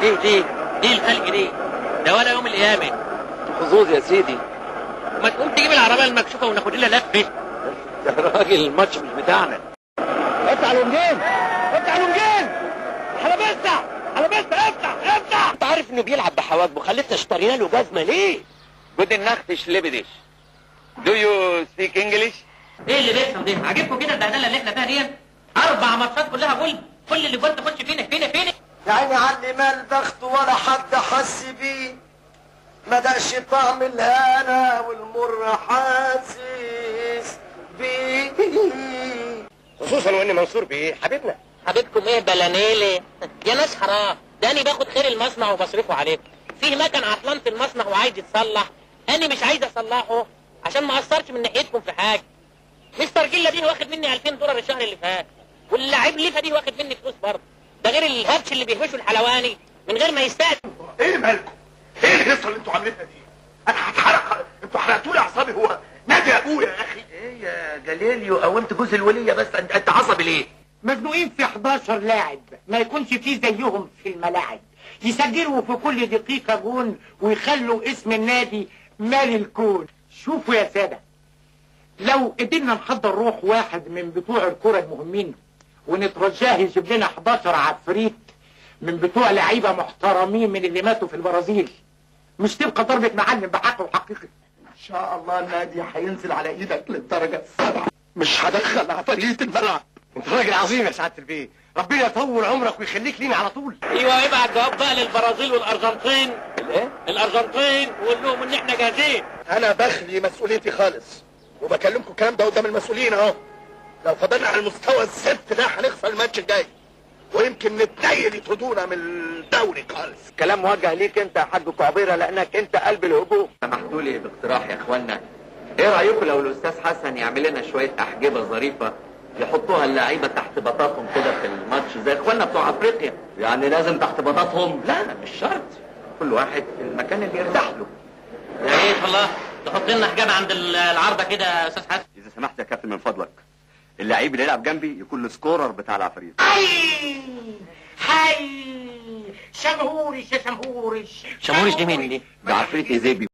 ليه ليه ليه الخلق دي ده ولا يوم القيامه حظوظ يا سيدي ما تقوم تجيب العربيه المكشوفه وناخد لنا لفه يا راجل الماتش مش بتاعنا افتح الونجين افتح الونجين حلبسة حلبسة افتح افتح انت عارف انه بيلعب بحواجبه خليتنا اشترينا له جزمه ليه؟ Guten Nacht, ich liebe dich. Do you speak English? ايه اللي بيحصل ده عاجبكم كده البهدله اللي احنا فيها دي اربع ماتشات كلها جول كل اللي جول تخش فينا فينا فينا يا عيني علي ما البخت ولا حد حس بيه ما دقش طعم الهنا والمر حاسس بيه خصوصا وان منصور بيه حبيبنا حبيبكم ايه بلانيلي يا ناس حرام ده انا باخد خير المصنع وبصرفه عليكم فيه مكن عطلان في المصنع وعايز يتصلح انا مش عايز اصلحه عشان ما اثرش من ناحيتكم في حاجه مستر جيلا دي واخد مني 2000 دولار الشهر اللي فات واللاعب ليفا دي واخد مني فلوس برضه ده غير الهبش اللي بيهوشه الحلواني من غير ما يستأذن ايه مالكم؟ ايه الهيصه اللي انتوا عاملينها دي؟ انا هتحرق انتوا حرقتوا لي اعصابي هو نادي ابويا يا اخي ايه يا جاليليو قومت جوز الوليه بس انت, انت عصبي ليه؟ مزنوقين في 11 لاعب ما يكونش فيه زيهم في الملاعب يسجلوا في كل دقيقة جون ويخلوا اسم النادي مال الكون شوفوا يا سادة لو قدرنا نحضر روح واحد من بتوع الكرة المهمين ونترجاه يجيب لنا 11 عفريت من بتوع لعيبة محترمين من اللي ماتوا في البرازيل مش تبقى ضربة معلم بحق وحقيقي ان شاء الله النادي هينزل على ايدك للدرجه السابعه مش هدخل عفاريت الملعب انت راجل عظيم يا سعاده البيه ربنا يطول عمرك ويخليك لينا على طول ايوه ابعت جواب بقى للبرازيل والارجنتين الايه؟ الارجنتين وقول لهم ان احنا جاهزين انا بخلي مسؤوليتي خالص وبكلمكم الكلام ده قدام المسؤولين اهو لو فضلنا على المستوى الزفت ده هنخسر الماتش الجاي ويمكن نتنيل يطردونا من الدوري خالص كلام موجه ليك انت يا حاج كعبيره لانك انت قلب الهجوم سمحتوا لي باقتراح يا اخوانا ايه رايكم لو الاستاذ حسن يعمل لنا شويه احجبه ظريفه يحطوها اللعيبه تحت بطاطهم كده في الماتش زي اخواننا بتوع افريقيا يعني لازم تحت بطاطهم لا مش شرط كل واحد في المكان اللي يرتاح له يا ريت والله تحط لنا حجاب عند العارضه كده يا استاذ حسن إذا سمحت يا كابتن من فضلك اللعيب اللي يلعب جنبي يكون السكورر بتاع العفاريت حي حي شمهورش يا شمهورش شمورش دي مين دي ده عفريت ايزيبي